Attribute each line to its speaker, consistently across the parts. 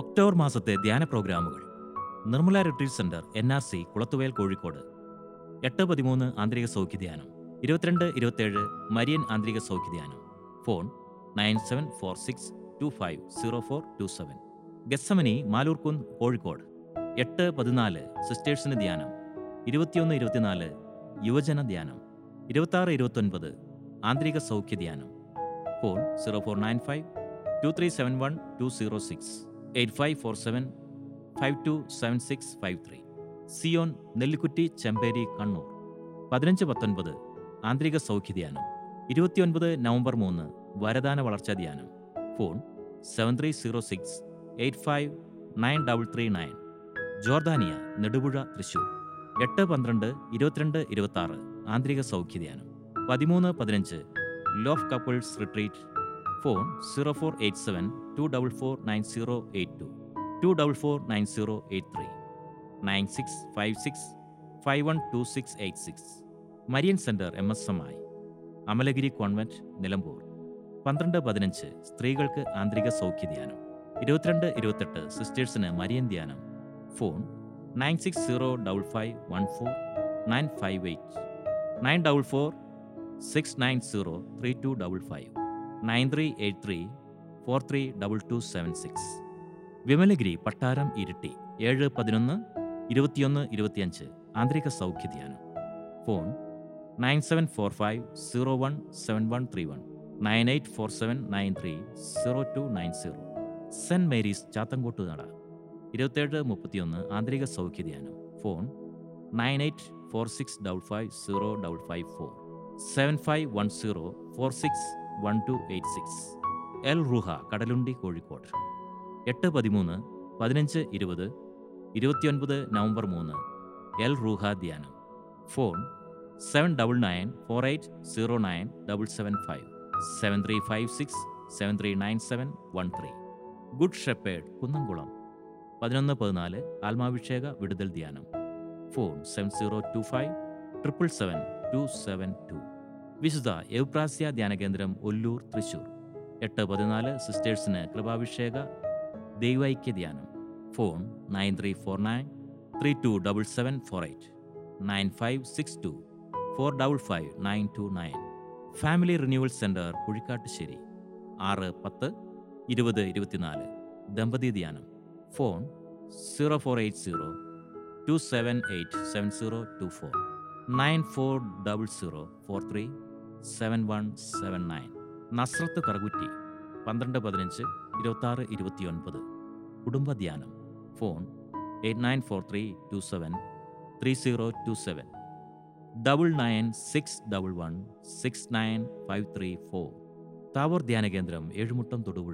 Speaker 1: October മാസത്തെ ധ്യാന പ്രോഗ്രാമുകൾ Nirmala retreat centre N R C Kulathuvel Kozhikode എട്ട് പതിമൂന്ന് ആന്തരിക സൗഖ്യ ധ്യാനം ഇരുപത്തിരണ്ട് ഇരുപത്തേഴ് മരിയൻ ആന്തരിക സൗഖ്യ ധ്യാനം phone nine seven four six two five zero four two seven Gethsemane Maloorkunnu Kozhikode എട്ട് പതിനാല് സിസ്റ്റേഴ്സിന് ധ്യാനം ഇരുപത്തിയൊന്ന് ഇരുപത്തിനാല് യുവജന ധ്യാനം ഇരുപത്താറ് ഇരുപത്തൊൻപത് ആന്തരിക സൗഖ്യ ധ്യാനം phone zero four nine five two three seven one two zero six eight five four seven five two seven six five three Zion Nellikutty Chemperi Kannur പതിനഞ്ച് പത്തൊൻപത് ആന്തരിക സൗഖ്യ ധ്യാനം ഇരുപത്തിയൊൻപത് നവംബർ മൂന്ന് വരദാന വളർച്ചാ ധ്യാനം phone seven three zero six eight five nine double three nine Jordania Nedupuzha Thrissur എട്ട് പന്ത്രണ്ട് ഇരുപത്തിരണ്ട് ഇരുപത്തി ആറ് ആന്തരിക സൗഖ്യ ധ്യാനം പതിമൂന്ന് പതിനഞ്ച് love couples retreat phone zero four eight seven two double four nine zero eight two two double four nine zero eight three nine six five six five one two six eight six Marian centre M S M I Amalagiri convent Nilambur പന്ത്രണ്ട് പതിനഞ്ച് സ്ത്രീകൾക്ക് ആന്തരിക സൗഖ്യ ധ്യാനം ഇരുപത്തിരണ്ട് ഇരുപത്തെട്ട് സിസ്റ്റേഴ്സിന് Marian ധ്യാനം phone nine six zero double five one four nine five eight nine double four six nine zero three two double five nine three eight three four three double two seven six Vimalagiri Pattaram Iritty ഏഴ് പതിനൊന്ന് ഇരുപത്തിയൊന്ന് ഇരുപത്തിയഞ്ച് ആന്തരിക സൗഖ്യ ധ്യാനം phone nine seven four five zero one seven one three one nine eight four seven nine three zero two nine zero saint Mary's Chathankottu Nada ഇരുപത്തേഴ് മുപ്പത്തിയൊന്ന് ആന്തരിക സൗഖ്യ ധ്യാനം phone nine eight four six double five zero double five four seven five one zero four six one two eight six El Ruah Kadalundi Kozhikode എട്ട് പതിമൂന്ന് പതിനഞ്ച് ഇരുപത് ഇരുപത്തിയൊൻപത് നവംബർ മൂന്ന് എൽ റൂഹ ധ്യാനം phone seven double nine four eight zero nine double seven five seven three five six seven three nine seven one three good shepherd Kunnamkulam പതിനൊന്ന് പതിനാല് ആത്മാഭിഷേക വിടുതൽ ധ്യാനം phone seven zero two five triple seven two seven two വിശുദ്ധ എവ്പ്രാസ്യ ധ്യാന കേന്ദ്രം ഒല്ലൂർ തൃശൂർ എട്ട് പതിനാല് സിസ്റ്റേഴ്സിന് കൃപാഭിഷേക ദൈവൈക്യ ധ്യാനം phone nine three four nine three two double seven four eight nine five six two four double five nine two nine family renewal centre Kuzhikattussery ആറ് പത്ത് ഇരുപത് ഇരുപത്തിനാല് ദമ്പതി ധ്യാനം phone zero four eight zero two seven eight seven zero two four nine four double zero four three seven one seven nine Nazareth Karukutty പന്ത്രണ്ട് പതിനഞ്ച് ഇരുപത്താറ് ഇരുപത്തിയൊൻപത് കുടുംബധ്യാനം phone eight nine four three to seven three zero two seven double nine six double one six nine five three four Thavoor ധ്യാന കേന്ദ്രം ഏഴുമുട്ടം തൊടുപുഴ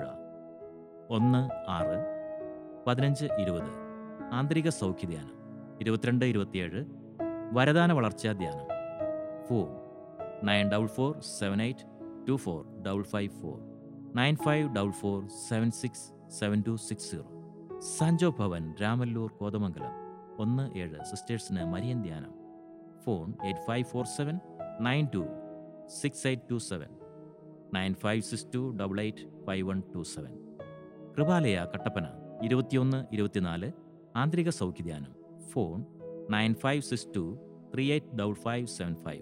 Speaker 1: ഒന്ന് ആറ് പതിനഞ്ച് ഇരുപത് ആന്തരിക സൗഖ്യ ധ്യാനം ഇരുപത്തിരണ്ട് ഇരുപത്തിയേഴ് വരദാന വളർച്ചാ ധ്യാനം phone nine double four seven eight two four double five four nine five double four seven six seven two six zero Sancho Bhavan Ramalloor Kothamangalam ഒന്ന് ഏഴ് സിസ്റ്റേഴ്സിന് മരിയൻ ധ്യാനം phone eight five four seven nine two six eight two seven nine five six two double eight five one two seven Kripalaya Kattappana ഇരുപത്തിയൊന്ന് ഇരുപത്തിനാല് ആന്തരിക സൗഖ്യ ധ്യാനം phone nine five six two three eight double five seven five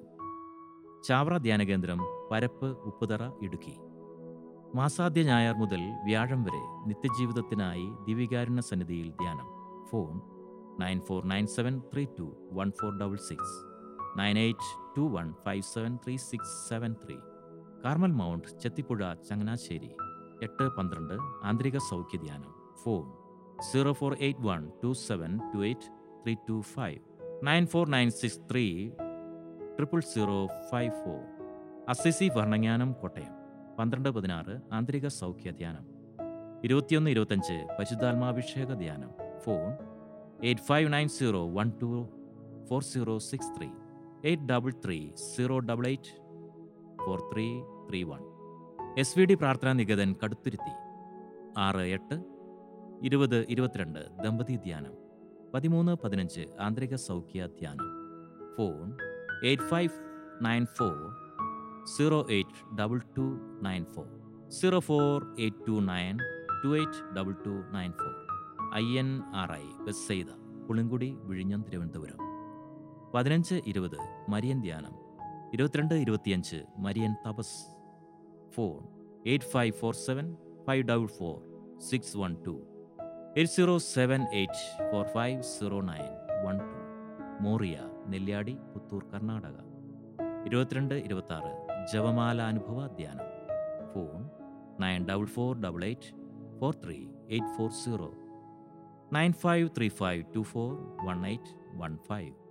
Speaker 1: Chavara ധ്യാന കേന്ദ്രം പരപ്പ് ഉപ്പുതറ ഇടുക്കി മാസാദ്യ ഞായർ മുതൽ വ്യാഴം വരെ നിത്യജീവിതത്തിനായി ദിവികാരുണ്യ സന്നിധിയിൽ ധ്യാനം phone nine four nine seven three two one four double six nine eight two one five seven three six seven three Carmel Mount Chethipuzha Changanassery എട്ട് പന്ത്രണ്ട് ആന്തരിക സൗഖ്യ ധ്യാനം phone zero four eight one two seven two eight three two five nine four nine six three triple zero five four Assisi Bharananganam Kottayam പന്ത്രണ്ട് പതിനാറ് ആന്തരിക സൗഖ്യ ധ്യാനം ഇരുപത്തിയൊന്ന് ഇരുപത്തഞ്ച് പരിശുദ്ധാത്മാഭിഷേക ധ്യാനം phone eight five nine zero one two four zero six three eight double three zero double eight four three three one S V D Prarthana Niketan Kaduthuruthy ആറ് എട്ട് ഇരുപത് ഇരുപത്തിരണ്ട് ദമ്പതി ധ്യാനം പതിമൂന്ന് പതിനഞ്ച് ആന്തരിക സൗഖ്യ ധ്യാനം phone eight five nine four zero eight double two nine four zero four eight two nine two eight double two nine four I N R I Bethsaida Pulinkudi വിഴിഞ്ഞം തിരുവനന്തപുരം പതിനഞ്ച് ഇരുപത് മരിയൻ ധ്യാനം ഇരുപത്തിരണ്ട് ഇരുപത്തിയഞ്ച് മരിയൻ തപസ് phone eight five four seven five double four six one two eight zero seven eight four five zero nine one two Moriah Nelliyadi Puttur Karnataka ഇരുപത്തിരണ്ട് ഇരുപത്താറ് ജപമാല അനുഭവ ധ്യാനം phone nine double four double eight four three eight four zero nine five three five two four one eight one five